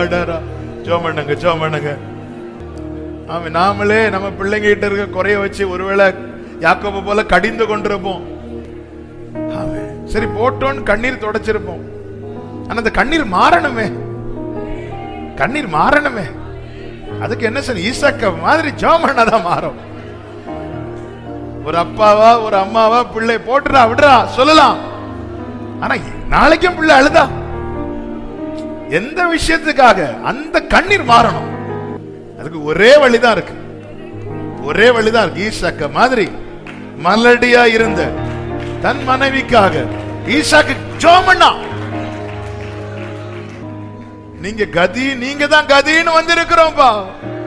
டரா ஜோம் பண்ணுங்க ஜோம் பண்ணுங்க ஆமா நாமளே நம்ம பிள்ளைங்க கிட்ட இருக்க குறைய வச்சு ஒருவேளை யாக்கோபு போல கடிந்து கொண்டிருப்போம் ஆமே. சரி போட்டோன்னு கண்ணீர் தொடச்சிருப்போம் ஆனா அந்த கண்ணீர் மாறணுமே கண்ணீர் மாறணுமே அதுக்கு என்ன சார் ஈசக்க மாதிரி ஜோம் பண்ணாதான் மாறும் ஒரு அப்பாவா ஒரு அம்மாவா பிள்ளை போட்டுடா விடுறா சொல்லலாம் ஆனா நாளைக்கும் பிள்ளை அழுதா எந்த விஷயத்துக்காக அந்த கண்ணீர் மாறணும் அதுக்கு ஒரே வழிதான் இருக்கு ஒரே வழிதான் இருக்கு ஈசாக்க மாதிரி மலடியா இருந்த தன் மனைவிக்காக ஈசாக்கு ஜோமண்ணா நீங்க கதி நீங்க தான் கதின்னு வந்திருக்கிறோம்ப்பா